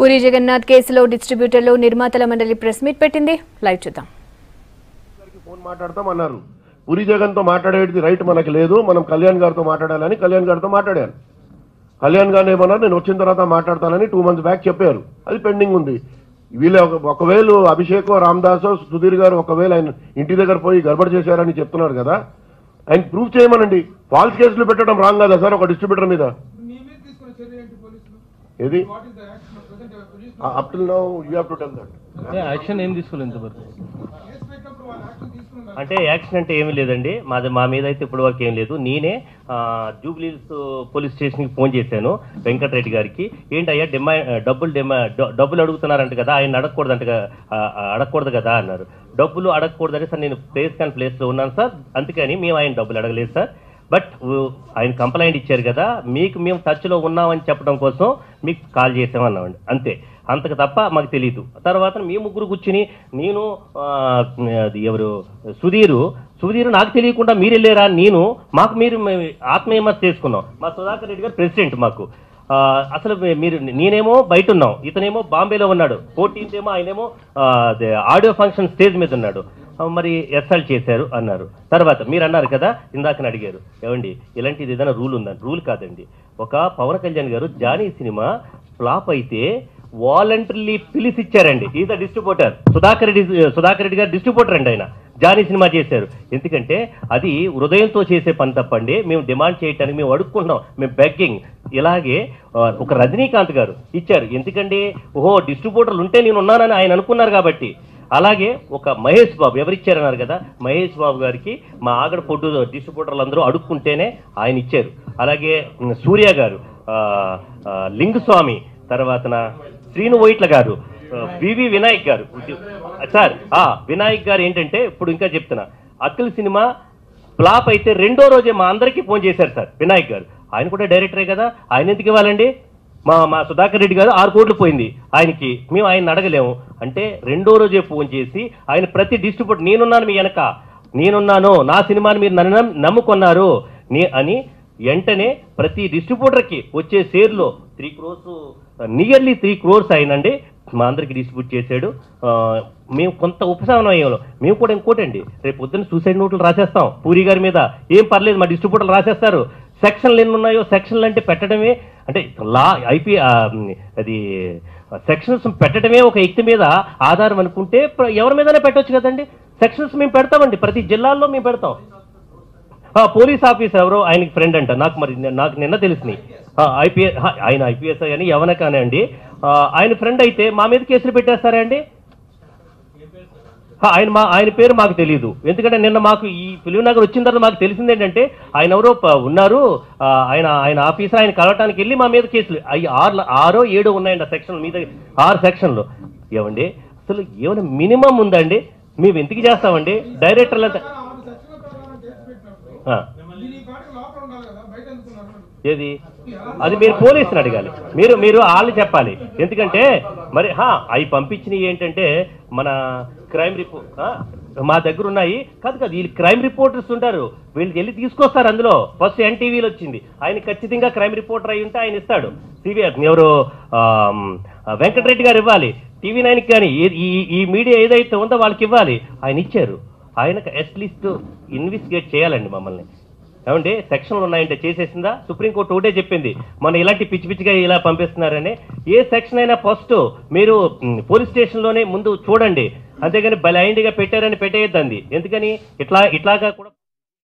పూరి జగన్నాథ్ కేసులో డిస్ట్రిబ్యూటర్లు నిర్మాతల మండలి ప్రెస్ మీట్ పెట్టింది లైవ్ చూద్దాం గారికి ఫోన్ మాట్లాడతాం అన్నారు పురి జగన్ తో మాట్లాడేది రైట్ మనకి లేదు మనం కళ్యాణ్ గారితో మాట్లాడాలని కళ్యాణ్ గారితో మాట్లాడాను కళ్యాణ్ గారిని ఏమన్నారు నేను వచ్చిన తర్వాత మాట్లాడతానని టూ మంత్స్ బ్యాక్ చెప్పారు అది పెండింగ్ ఉంది వీళ్ళ ఒక- ఒకవేళ అభిషేక్ రామదాస్ సుధీర్ గారు ఒకవేళ ఆయన ఇంటి దగ్గర పోయి గడబడి చేశారని చెప్తున్నారు కదా ఆయన ప్రూవ్ చేయమనండి ఫాల్స్ కేసులు పెట్టడం రాంగ్ కదా సార్ ఒక డిస్ట్రిబ్యూటర్ మీద మీ మీద తీసుకున్న చర్య ఏంటి పోలీసులు ఏది what is the action present position up till now you have to tell that action ఏం తీసుకోలేదు ఇంతవరకు కేసు పెట్టినప్పుడు వాళ్ళు యాక్షన్ తీసుకున్నారు అంటే యాక్షన్ అంటే ఏమీ లేదండి మాది మా మీద అయితే ఇప్పటి వరకు ఏం లేదు నేనే ఆ, జూబ్లీహిల్స్ పోలీస్ స్టేషన్కి ఫోన్ చేశాను వెంకటరెడ్డి గారికి ఏంటయ్యా డిమా డబ్బులు డిమా డ- డబ్బులు అడుగుతున్నారంట కదా ఆయన అడగకూడదంట క- ఆ, ఆ, అడగకూడదు కదా అన్నారు డబ్బులు అడగకూడదని సార్ నేను ప్లేస్ కాని ప్లేస్లో ఉన్నాను సార్ అందుకని మేము ఆయన డబ్బులు అడగలేదు సార్ బట్ ఊ- ఆయన కంప్లైంట్ ఇచ్చారు కదా మీకు మేము టచ్లో ఉన్నామని చెప్పడం కోసం మీకు కాల్ చేసామన్నామండి అంతే అంతకు తప్ప మాకు తెలియదు తర్వాత మీ ముగ్గురు కూర్చుని నేను ఆ, అది ఎవరు సుధీరు సుధీరు నాకు తెలియకుండా మీరు వెళ్ళారా నేను మాకు మీరు మేము ఆత్మవిమర్శ చేసుకున్నాం మా సుధాకర్ రెడ్డి గారు ప్రెసిడెంట్ మాకు ఆ, అసలు మీ- మీరు నేనేమో బయట ఉన్నాం ఇతనేమో బాంబేలో ఉన్నాడు ఫోర్టీన్త్ ఏమో ఆయనేమో ఆ, అదే ఆడియో ఫంక్షన్ స్టేజ్ మీద ఉన్నాడు ఆ, మరి ఎస్ఎల్ చేశారు అన్నారు తర్వాత మీరు అన్నారు కదా ఇందాకని అడిగారు ఏమండి ఇలాంటిది ఏదైనా రూల్ ఉందని రూల్ కాదండి ఒక Pawan Kalyan garu Johnny cinema flop అయితే వాలంటరీలీ పిలిచి ఇచ్చారండి is the distributor Sudhakar Reddy Sudhakar Reddy garu distributor అండి ఆయన జానీ సినిమా చేశారు ఎందుకంటే అది హృదయంతో చేసే పని తప్పండి మేము డిమాండ్ చేయటానికి మేము అడుక్కుంటున్నాం మేము బెగ్గింగ్ ఇలాగే ఆ, ఒక రజనీకాంత్ గారు ఇచ్చారు ఎందుకంటే ఓహో డిస్ట్రిబ్యూటర్లు ఉంటే నేను ఉన్నానని ఆయన అనుకున్నారు కాబట్టి అలాగే ఒక మహేష్ బాబు ఎవరిచ్చారన్నారు కదా మహేష్ బాబు గారికి మా ఆగడ పొడ్డు డిస్ట్రిబ్యూటర్లు అందరూ అడుక్కుంటేనే ఆయన ఇచ్చారు అలాగే ఉమ్, సూర్య గారు ఆ, ఆ, లింగుస్వామి తర్వాతన శ్రీను వైట్ల గారు ఆ, వివి వినాయక్ గారు సార్ ఆ వినాయక్ గారు ఏంటంటే ఇప్పుడు ఇంకా చెప్తున్నా అఖిల్ సినిమా ఫ్లాప్ అయితే రెండో రోజే మా అందరికీ ఫోన్ చేశారు సార్ వినాయక్ గారు ఆయన కూడా డైరెక్టరే కదా ఆయన ఎందుకు ఇవ్వాలండి మా మా సుధాకర్ రెడ్డి గారు ఆరు కోట్లు పోయింది ఆయనకి మేము ఆయన అడగలేము అంటే రెండో రోజే ఫోన్ చేసి ఆయన ప్రతి డిస్ట్రిబ్యూటర్ నేనున్నాను మీ వెనక నేనున్నాను నా సినిమాని మీరు నన్ను నమ్మి- నమ్ముకున్నారు నే అని వెంటనే ప్రతి డిస్ట్రిబ్యూటర్కి వచ్చే షేర్లో three crores nearly three crores అయినండి మా అందరికి డిస్ట్రిబ్యూట్ చేశాడు ఆ, మేము కొంత ఉపశమనం అయ్యాము మేము కూడా ఇంకోటండి రేపు పొద్దున్న సూసైడ్ నోట్లు రాసేస్తాం పూరి గారి మీద ఏం పర్లేదు మా డిస్ట్రిబ్యూటర్లు రాసేస్తారు సెక్షన్లు ఎన్ని ఉన్నాయో సెక్షన్లు అంటే పెట్టడమే అంటే లా ఐపీ ఆ, అది సెక్షన్స్ పెట్టడమే ఒక వ్యక్తి మీద ఆధారం అనుకుంటే ప్ర- ఎవరి మీదనే పెట్టొచ్చు కదండి సెక్షన్స్ మేము పెడతామండి ప్రతి జిల్లాల్లో మేము పెడతాం ఆ, పోలీస్ ఆఫీసర్ ఎవరో ఆయనకి ఫ్రెండ్ అంట నాకు మరి నిన్న- నాకు నిన్న తెలిసింది ఐపీఎస్ ఆయన ఐపీఎస్ అని ఎవన కానండి ఆ, ఆయన ఫ్రెండ్ అయితే మా మీద కేసులు పెట్టేస్తారా అండి ఆ, ఆయన మా ఆయన పేరు మాకు తెలియదు ఎందుకంటే నిన్న మాకు ఈ ఫిలిం నగర్ వచ్చిన తర్వాత మాకు తెలిసింది ఏంటంటే ఆయన ఎవరో ప- ఉన్నారు ఆ, ఆయన ఆయన ఆఫీసర్ ఆయన కలవటానికి వెళ్ళి మా మీద కేసులు అవి ఆరు ఆరో ఏడో ఉన్నాయండి ఆ సెక్షన్ మీద ఆరు సెక్షన్లు ఏమండి అసలు ఏమైనా మినిమం ఉందండి మేము ఎందుకు చేస్తామండి డైరెక్టర్లు అంతా ఆరు సెక్షన్ల ప్రకారం కేసు పెట్టినప్పుడు ఆ. మీరు ఈ పాటకు లోపల ఉండాలి కదా బయట ఎందుకున్నారు ఏది అది మీరు పోలీసుని అడగాలి మీరు మీరు వాళ్ళు చెప్పాలి ఎందుకంటే మరి హా అవి పంపించినవి ఏంటంటే మన క్రైమ్ రిపోర్ట్ మా దగ్గర ఉన్నాయి కాదు కాదు వీళ్ళు క్రైమ్ రిపోర్టర్స్ ఉంటారు వీళ్ళు వెళ్ళి తీసుకొస్తారు అందులో ఫస్ట్ ఎన్టీవీలో వచ్చింది ఆయన ఖచ్చితంగా క్రైమ్ రిపోర్టర్ అయి ఉంటే ఆయన ఇస్తాడు సిబిఐ ఎవరు ఆమ్, వెంకటరెడ్డి గారు ఇవ్వాలి టీవీ నైన్కి కానీ ఈ- ఈ ఈ మీడియా ఏదైతే ఉందో వాళ్ళకి ఇవ్వాలి ఆయన ఇచ్చారు ఆయనకు అట్లీస్ట్ ఇన్వెస్టిగేట్ చేయాలండి మమ్మల్ని ఏమండి సెక్షన్లు ఉన్నాయంటే చేసేసిందా సుప్రీంకోర్టు ఒకటే చెప్పింది మన ఇలాంటి పిచ్చి పిచ్చిగా ఇలా పంపిస్తున్నారని ఏ సెక్షన్ అయినా ఫస్ట్ మీరు మ్, పోలీస్ స్టేషన్లోనే ముందు చూడండి అంతేగాని బ్లైండ్గా పెట్టారని పెట్టేయద్దండి ఎందుకని ఇట్లా ఇట్లాగా కూడా